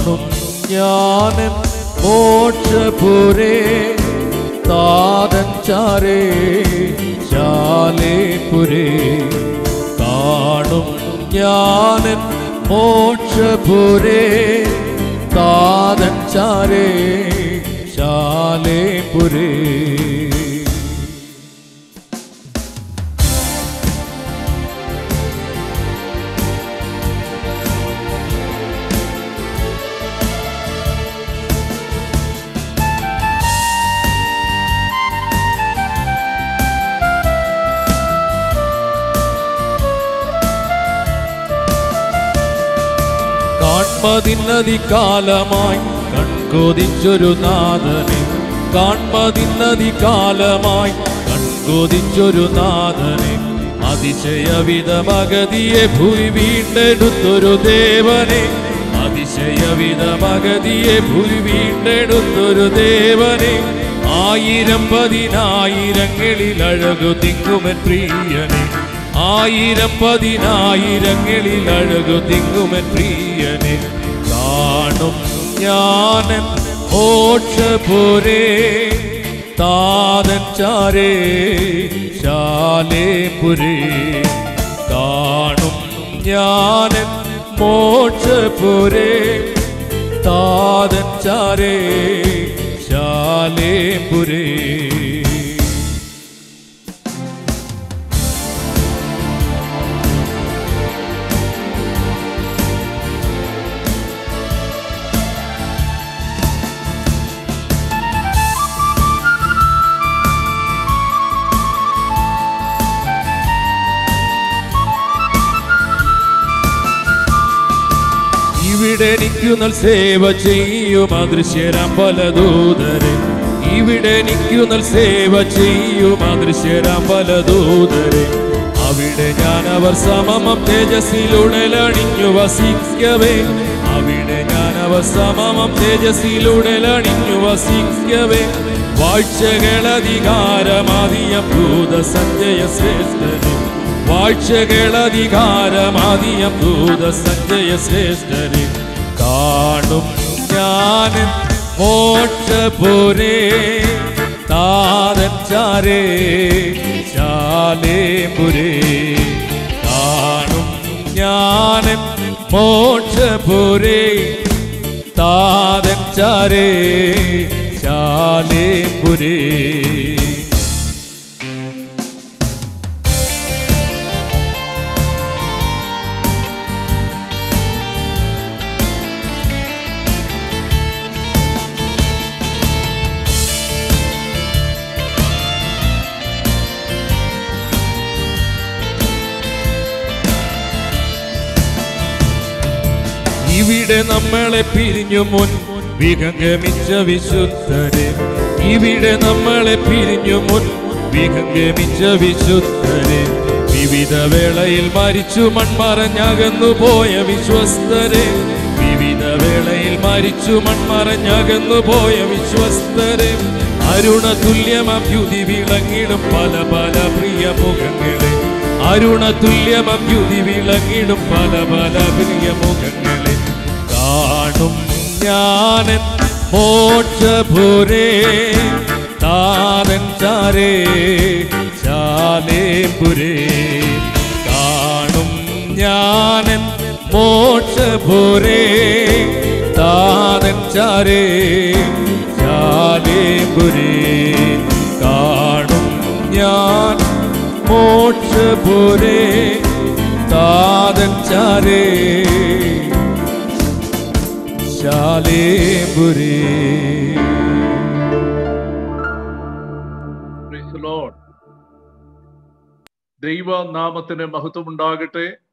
കാണും ഞാനൻ മോക്ഷപുരേ താതൻ ചാരേ ശാലേപുരേ കാണും ഞാനൻ മോക്ഷപുരേ താതൻ ചാരേ ശാലേപുരേ കാൺമതിന്നതികാലമായി കൺകൊതിച്ചൊരു നാഥനെ കാൺമതിന്നതികാലമായി കൺകൊതിച്ചൊരു നാഥനെ അതിശയവിധമഗതിയെ ഭൂമി വീണ്ടെടുത്തൊരു ദേവനെ അതിശയവിധമഗതിയെ ഭൂമി വീണ്ടെടുത്തൊരു ദേവനെ ആയിരം പതിനായിരങ്ങളിൽ അഴകു തിങ്ങുമൻ പ്രിയനെ ആയിരം പതിനായിരങ്ങളിൽ അഴകു തിങ്ങുമൻ പ്രിയനെ കാണും ഞാനൻ മോക്ഷപുരേ താതൻ ചാരേ ശാലേപുരേ കാണും ഞാനൻ മോക്ഷപുരേ താതൻ ചാരേ ശാലേപുരേ ഇവിടെ നിൽക്കുന്ന സേവ ചെയ്യും അദൃശ്യരാം പല ദൂതരെ ഇവിടെ നിൽക്കുന്ന സേവ ചെയ്യും അദൃശ്യരാം പല ദൂതരെ അവിടെ ഞാൻ അവർ സമമം തേജസ്സിലുടലണിഞ്ഞു വസിക്കവേ അവിടെ ഞാൻ അവർ സമമം തേജസ്സിലുടലണിഞ്ഞു വസിക്കവേ വാഴ്ചകളധികാരമാതിയം ഭൂത സഞ്ജയ ശ്രേഷ്ഠനെ വാഴ്ചകളധികാരമാതിയം ഭൂത സഞ്ജയ ശ്രേഷ്ഠനെ കാണും ഞാൻ മോക്ഷപുരേ താതൻ ചാരേ ശാലേപുരേ കാണും ഞാൻ മോക്ഷപുരേ താതൻ ചാരേ ശാലേപുരേ ഇവിടെ നമ്മളെ പിരിഞ്ഞു മുൻ വിഹംഗമിച്ച വിശുദ്ധരെ ഇവിടെ നമ്മളെ പിരിഞ്ഞു മുൻ വിഹംഗമിച്ച വിശുദ്ധരെ വിവിധ വേളയിൽ മരിച്ചു മൺമറഞ്ഞകന്നു പോയ വിശ്വസ്തരെ വിവിധ വേളയിൽ മരിച്ചു മൺമറഞ്ഞകന്നു പോയ വിശ്വസ്തരെ അരുണ തുല്യമഭ്യുതി വിളങ്ങിടും പല പല പ്രിയ മുഖങ്ങളെ അരുണ തുല്യമഭ്യുതി വിളങ്ങിടും പല പല പ്രിയ മുഖങ്ങളെ കാണും ഞാനൻ മോക്ഷപുരേ താരൻ ചാരേ ശാലേപുരേ കാണും ഞാനൻ മോക്ഷപുരേ താരൻ ചാരേ ശാലേപുരേ കാണും ഞാൻ മോക്ഷപുരേ താതൻ ചാരേ ശാലേപുരേ Praise the Lord. ദൈവനാമത്തിന് മഹത്വം ഉണ്ടാകട്ടെ